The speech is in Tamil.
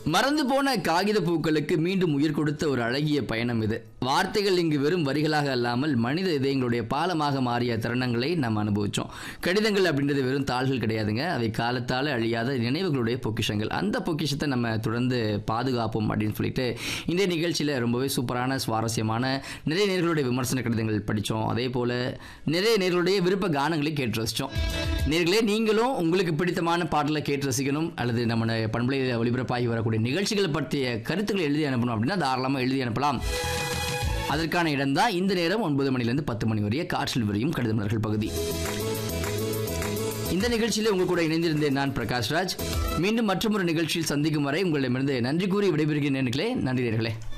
மறந்து போன காகித பூக்களுக்கு மீண்டும் உயிர் கொடுத்த ஒரு அழகிய பயணம் இது வார்த்தைகள் இங்கு வெறும் வரிகளாக அல்லாமல் மனித இதயங்களுடைய பாலமாக மாறிய தருணங்களை நாம் அனுபவிச்சோம் கடிதங்கள் அப்படின்றது வெறும் தாள்கள் கிடையாதுங்க அவை காலத்தால் அழியாத நினைவுகளுடைய பொக்கிஷங்கள் அந்த பொக்கிஷத்தை நம்ம தொடர்ந்து பாதுகாப்போம் அப்படின்னு சொல்லிட்டு இன்றைய நிகழ்ச்சியில் ரொம்பவே சூப்பரான சுவாரஸ்யமான நிறைய நேர்களுடைய விமர்சன கடிதங்கள் படித்தோம் அதே போல் நிறைய நேர்களுடைய விருப்ப கானங்களை கேட்டு ரசித்தோம் நேர்களே நீங்களும் உங்களுக்கு பிடித்தமான பாடலை கேட்டு ரசிக்கணும் அல்லது நம்ம பண்பலையில் ஒளிபரப்பாகி வரக்கூடிய நிகழ்ச்சிகளை பற்றிய கருத்துக்களை எழுதி அனுப்பணும் அப்படின்னா தாராளமாக எழுதி அனுப்பலாம் அதற்கான இடம்தான் இந்த நேரம் ஒன்பது மணிலேருந்து பத்து மணி வரைய காற்றில் விரியும் கடிதமலர்கள் பகுதி இந்த நிகழ்ச்சியில் உங்க கூட இணைந்திருந்தேன் நான் பிரகாஷ்ராஜ் மீண்டும் மற்றொரு நிகழ்ச்சியில் சந்திக்கும் வரை உங்களிடமிருந்து நன்றி கூறி விடைபெறுகிறேன் நேர்களே நன்றி நேர்களே